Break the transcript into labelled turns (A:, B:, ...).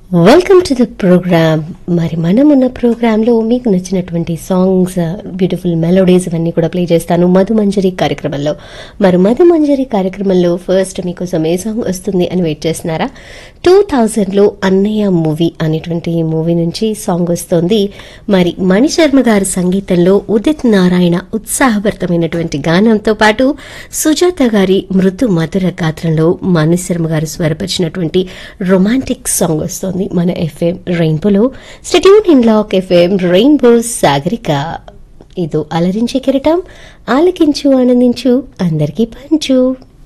A: welcome to the programme మరి మనం ఉన్న ప్రోగ్రాంలో మీకు నచ్చినటువంటి సాంగ్స్ బ్యూటిఫుల్ మెలోడీస్ ఇవన్నీ కూడా ప్లే చేస్తాను మధు మంజరి కార్యక్రమంలో మరి మధు మంజరి కార్యక్రమంలో ఫస్ట్ మీకోసం ఏ సాంగ్ వస్తుంది అని వెయిట్ చేస్తున్నారా టూ థౌజండ్లో అన్నయ్య మూవీ అనేటువంటి మూవీ నుంచి సాంగ్ వస్తుంది మరి మణిశర్మ గారి సంగీతంలో ఉదిత్ నారాయణ ఉత్సాహభరితమైనటువంటి గానంతో పాటు సుజాత గారి మృదు మధుర గాత్రంలో మణిశర్మ గారు స్వరపరిచినటువంటి రొమాంటిక్ సాంగ్ వస్తోంది మన ఎఫ్ఎం రెయిన్బోలో stay tuned in lock FM rainbow Sagarika ఇదో అలరించే కిరటం ఆలకించు ఆనందించు అందరికీ పంచు